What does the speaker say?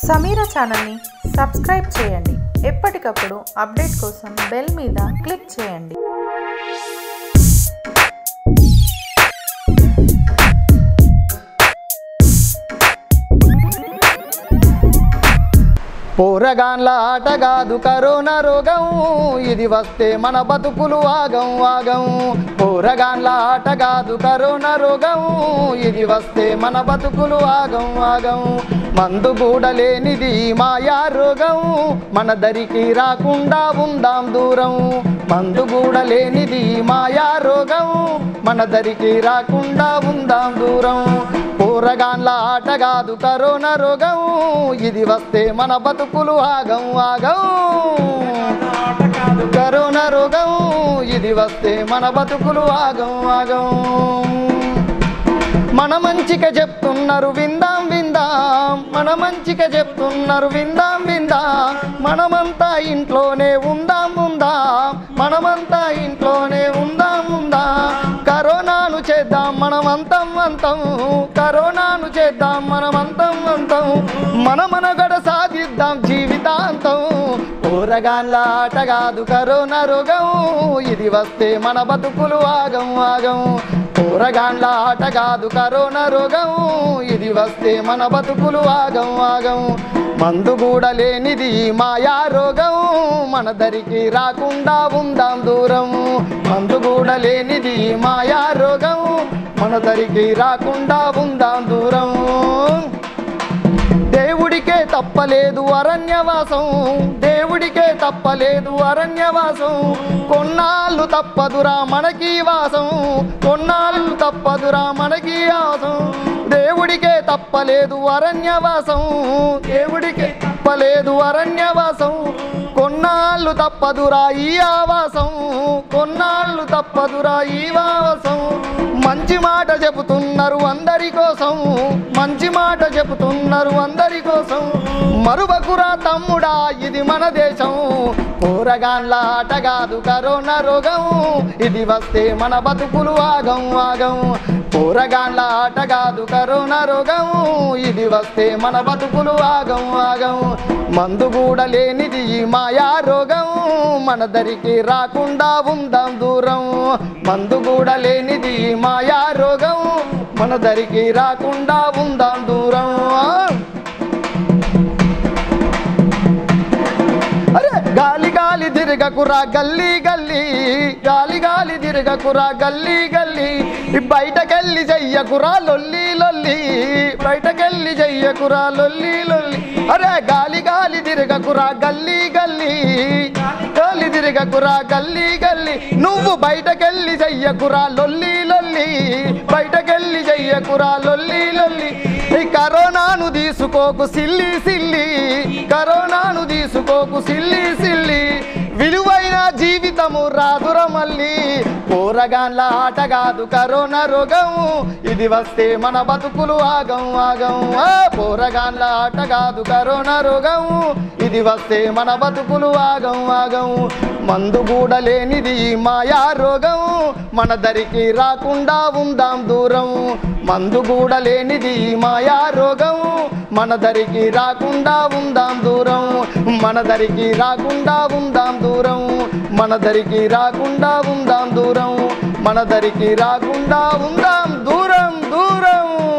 సమీర ఛానల్ని సబ్స్క్రైబ్ చేయండి ఎప్పటికప్పుడు అప్డేట్ కోసం బెల్ మీద క్లిక్ చేయండి పోరగాన్ల ఆట కాదు కరోనా రోగం ఇది వస్తే మన బతుకులు ఆగం ఆగం పోరగాన్ల ఆట కాదు కరోనా రోగం ఇది వస్తే మన బతుకులు ఆగం ఆగం మందు కూడా లేనిది మాయా రోగం మన దరికి రాకుండా ఉందాం దూరం మందు కూడా లేనిది మాయా రోగం మన దరికి రాకుండా ఉందాం దూరం పోరగాన్ల ఆట కాదు కరోనా రోగం ఇది వస్తే మన బతుకులు ఆగం ఆగం కరోనా రోగం ఇది వస్తే మన బతుకులు ఆగం ఆగం మన మంచిగా చెప్తున్నారు విందాం విందాం మన మంచిగా చెప్తున్నారు విందాం విందాం మనమంతా ఇంట్లోనే ఉందాం ఉందాం మనమంతా ఇంట్లోనే ఉందాం ఉందాం కరోనాను చేద్దాం మనం అంతం అంతం కరోనాను చేద్దాం మనం అంతం అంతం మన మనగడ సాధిద్దాం జీవితాంతం ఊరగాన్ల ఆట కాదు కరోనా రోగం ఇది వస్తే మన బతుకులు ఆగం ఆగం ఊరగాన్ల ఆట కాదు కరోనా రోగం ఇది వస్తే మన బతుకులు ఆగం ఆగం మందు కూడా లేనిది మాయా రోగం మన దరికి రాకుండా ఉందాం దూరం మందు కూడా లేనిది మాయా రోగం మన దరికి రాకుండా ఉందాం దూరం దేవుడికే తప్పలేదు అరణ్యవాసం దేవుడికే తప్పలేదు అరణ్యవాసం కొన్నాళ్ళు తప్పదురా మనకి వాసం కొన్నాళ్ళు తప్పదురా మనకి వాసం దేవుడికే తప్పలేదు అరణ్యవాసం దేవుడికే తప్పలేదు అరణ్యవాసం కొన్నాళ్ళు తప్పదురా ఈ ఆవాసం కొన్నాళ్ళు తప్పదురా ఈ వాసం మంచి మాట చెబుతున్నారు అందరి కోసం మంచి మాట చెబుతున్నారు అందరి కోసం మరువకురా తమ్ముడా ఇది మన దేశం పోరగాన్ల ఆట కాదు కరోనా రోగం ఇది వస్తే మన బతుకులు ఆగం ఆగం పోరగాన్ల ఆట కాదు కరోనా రోగం ఇది వస్తే మన బతుకులు ఆగం ఆగం మందు కూడా లేనిది ఈ మాయా రోగం మన దరికి రాకుండా ఉందాం దూరం మందు కూడా లేనిది ఈ మాయా రోగం మన దరికి రాకుండా ఉందాం దూరం అరే గాలి గాలి తిరగకురా గల్లీ గల్లీ గాలి గాలి తిరగకురా గల్లీ గల్లీ బయటకెళ్ళి చెయ్యకురా లొల్లి లొల్లి బయటకెళ్ళి చెయ్యకురా లొల్లి లొల్లి అరే గాలి గాలి తిరగకురా గల్లీ గల్లీ గాలి తిరగకురా గల్లీ గల్లీ నువ్వు బయటకెళ్ళి చెయ్యకురా లొల్లి లొల్లి బయటకెళ్ళి చెయ్యకురా లొల్లి లొల్లి ఈ కరోనాను తీసుకోకు సిల్లి సిల్లి కరోనాను తీసుకోకు సిల్లి సిల్లి విలువైన జీవితము రాదుర మళ్ళీ పోరగాన్ల ఆట కాదు కరోనా రోగం ఇది వస్తే మన బతుకులు ఆగం ఆగం ఆ పోరగాన్ల ఆట కాదు కరోనా రోగం ఇది వస్తే మన బతుకులు ఆగం ఆగం మందు కూడా లేనిది ఈ మాయా రోగం మన దరికి రాకుండా ఉందాం దూరం మందు కూడా లేనిది ఈ మాయా రోగం మన దరికి రాకుండా ఉందాం దూరం మన దరికి రాకుండా ఉందాం దూరం మన దరికి రాకుండా ఉందాం దూరం మన దరికి రాకుండా ఉందాం దూరం దూరం